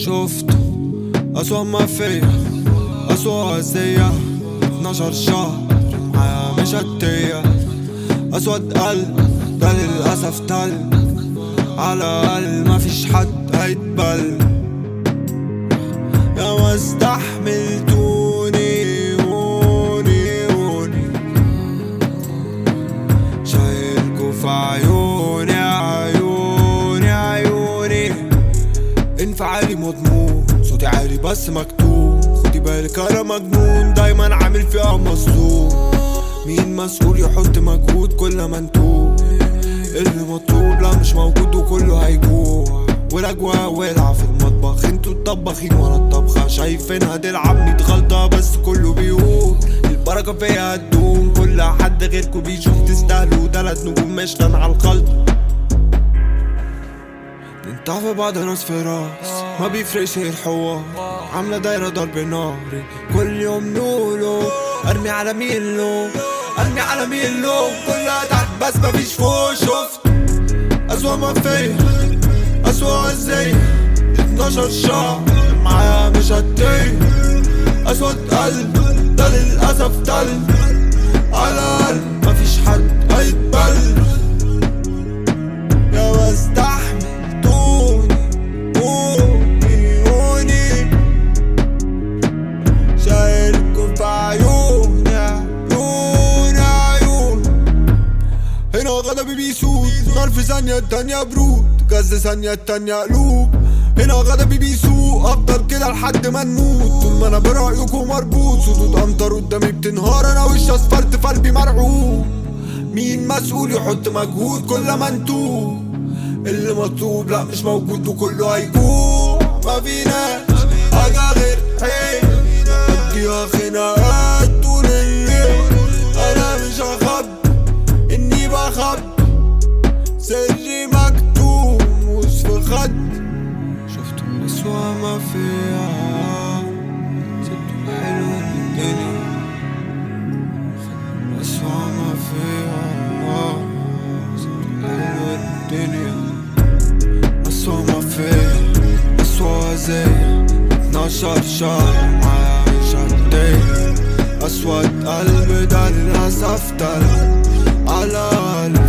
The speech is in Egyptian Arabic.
شفته أسوأ ما فيا أسوأ أذية 12 شهر معايا مش هتية أسود قلب ده للأسف تل على الأقل مفيش حد هيتبل يا ما استحملتوني هوني هوني شايلكوا في عيوني عيوني عيوني انفعالي مضمون صوتي عالي بس مكتوب خدي بالك انا مجنون دايما عامل فيها مظلوم مين مسؤول يحط مجهود كل ما انتوب اللي مطلوب لا مش موجود وكله هيجوع والاجواء ولع في المطبخ انتوا الطباخين وانا الطبخة شايفينها تلعب ميت غلطة بس كله بيقول البركة فيها هتدوم كل حد غيركوا بيشوف تستاهلوا تلات نجوم مشلن على الخلطة ننتع في بعض ناس في راس ما بيفرقش ايه الحوار عاملة دايرة ضرب ناري كل يوم نقوله ارمي على مين لو ارمي على مين لو كلها تحت بس مفيش فوق شفت اسوأ ما فيا اسوأ ازاي 12 شهر معايا مش هتيه اسود قلب ده للاسف تل على قلب مفيش حد هيتبل يا بستحمل دوني قومي هوني شايلكوا في عيوني عيوني عيون هنا غضبي بيسود نار في ثانية التانية برود غز ثانية التانية قلوب هنا غضبي بيسوق افضل كده لحد ما نموت طول ما انا برأيكم مربوط صوت امطر قدامي بتنهار انا وش اسفلت في قلبي مرعوب مين مسؤول يحط مجهود كل ما انتو اللي مطلوب لا مش موجود وكله هيجوع ما فيناش حاجة غير حين اديها خناقات طول الليل انا مش هخبي اني بخبي سري مكتوم مش في خد شفتوا أسوأ ما فيها سبتوا الحلو من الدنيا خدوا أسوأ ما فيها سبتوا الحلو من الدنيا أسوأ ما فيها أسوأ زي 12 شهر معايا مش هتضايق أسود قلب ده للأسف تل على قلب